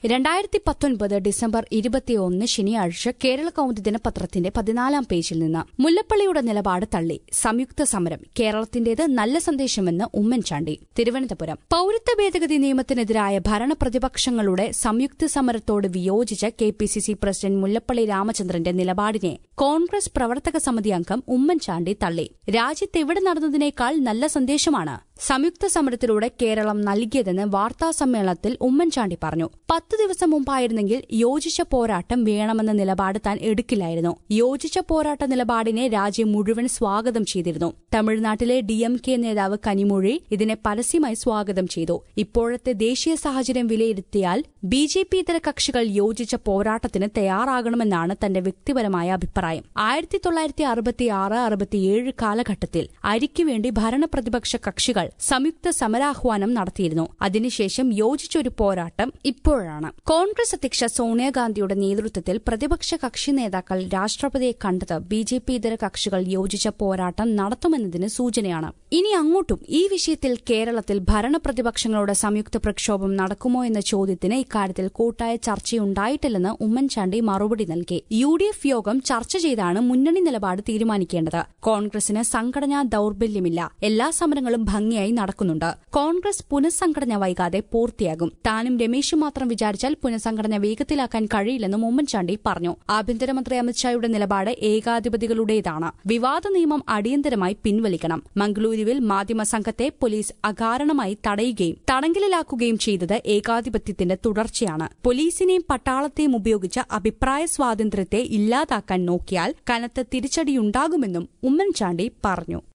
രണ്ടായിരത്തി പത്തൊൻപത് ഡിസംബർ ഇരുപത്തിയൊന്ന് ശനിയാഴ്ച കേരള കൗമുദി ദിനപത്രത്തിന്റെ പതിനാലാം പേജിൽ നിന്ന് മുല്ലപ്പള്ളിയുടെ നിലപാട് തള്ളി സംയുക്ത സമരം കേരളത്തിന്റേത് നല്ല സന്ദേശമെന്ന് ഉമ്മൻചാണ്ടി തിരുവനന്തപുരം പൌരത്വ ഭേദഗതി നിയമത്തിനെതിരായ ഭരണപ്രതിപക്ഷങ്ങളുടെ സംയുക്ത സമരത്തോട് വിയോജിച്ച K P C C president Mullappally രാമചന്ദ്രന്റെ നിലപാടിനെ കോൺഗ്രസ് പ്രവർത്തക സമിതി അംഗം ഉമ്മൻചാണ്ടി തള്ളി രാജ്യത്ത് എവിടെ നടന്നതിനേക്കാൾ നല്ല സന്ദേശമാണ് സംയുക്ത സമരത്തിലൂടെ കേരളം നൽകിയതെന്ന് വാർത്താസമ്മേളനത്തിൽ ഉമ്മൻചാണ്ടി പറഞ്ഞു പത്ത് ദിവസം മുമ്പായിരുന്നെങ്കിൽ യോജിച്ച പോരാട്ടം വേണമെന്ന നിലപാട് താൻ എടുക്കില്ലായിരുന്നു യോജിച്ച പോരാട്ട നിലപാടിനെ രാജ്യം മുഴുവൻ സ്വാഗതം ചെയ്തിരുന്നു തമിഴ്നാട്ടിലെ ഡി എം കെ നേതാവ് കനിമൊഴി ഇതിനെ പരസ്യമായി സ്വാഗതം ചെയ്തു ഇപ്പോഴത്തെ ദേശീയ സാഹചര്യം വിലയിരുത്തിയാൽ ബി ജെ പി ഇതര കക്ഷികൾ യോജിച്ച പോരാട്ടത്തിന് തയ്യാറാകണമെന്നാണ് തന്റെ വ്യക്തിപരമായ അഭിപ്രായം ആയിരത്തി തൊള്ളായിരത്തി അറുപത്തിയാറ് അറുപത്തിയേഴ് കാലഘട്ടത്തിൽ അരിക്കുവേണ്ടി ഭരണപ്രതിപക്ഷ കക്ഷികൾ സംയുക്ത സമരാഹ്വാനം നടത്തിയിരുന്നു അതിനുശേഷം യോജിച്ചൊരു പോരാട്ടം ഇപ്പോഴാണ് കോൺഗ്രസ് അധ്യക്ഷ സോണിയാഗാന്ധിയുടെ നേതൃത്വത്തിൽ പ്രതിപക്ഷ കക്ഷി നേതാക്കൾ രാഷ്ട്രപതിയെ കണ്ടത് ബി ജെ പി ഇതര കക്ഷികൾ യോജിച്ച പോരാട്ടം നടത്തുമെന്നതിന് സൂചനയാണ് ഇനി അങ്ങോട്ടും ഈ വിഷയത്തിൽ കേരളത്തിൽ ഭരണപ്രതിപക്ഷങ്ങളുടെ സംയുക്ത പ്രക്ഷോഭം നടക്കുമോ എന്ന ചോദ്യത്തിന് ഇക്കാര്യത്തിൽ കൂട്ടായ ചർച്ചയുണ്ടായിട്ടില്ലെന്ന് ഉമ്മൻചാണ്ടി മറുപടി നൽകി യു ഡി എഫ് യോഗം ചർച്ച ചെയ്താണ് മുന്നണി നിലപാട് തീരുമാനിക്കേണ്ടത് കോൺഗ്രസിന് സംഘടനാ ദൌർബല്യമില്ല എല്ലാ സമരങ്ങളും ഭംഗിയായി നടക്കുന്നുണ്ട് കോൺഗ്രസ് പുനഃസംഘടന വൈകാതെ പൂർത്തിയാകും താനും രമേശും മാത്രം വിചാരിച്ചാൽ പുനഃസംഘടന വേഗത്തിലാക്കാൻ കഴിയില്ലെന്നും ഉമ്മൻചാണ്ടി പറഞ്ഞു ആഭ്യന്തരമന്ത്രി അമിത്ഷായുടെ നിലപാട് ഏകാധിപതികളുടേതാണ് വിവാദ നിയമം അടിയന്തരമായി പിൻവലിക്കണം മംഗളൂരുവിൽ മാധ്യമ സംഘത്തെ പോലീസ് അകാരണമായി തടയുകയും തടങ്കലിലാക്കുകയും ചെയ്തത് ഏകാധിപത്യത്തിന്റെ തുടർച്ചയാണ് പോലീസിനെയും പട്ടാളത്തെയും ഉപയോഗിച്ച അഭിപ്രായ സ്വാതന്ത്ര്യത്തെ ഇല്ലാതാക്കാൻ നോക്കിയാൽ കനത്ത തിരിച്ചടിയുണ്ടാകുമെന്നും ഉമ്മൻചാണ്ടി പറഞ്ഞു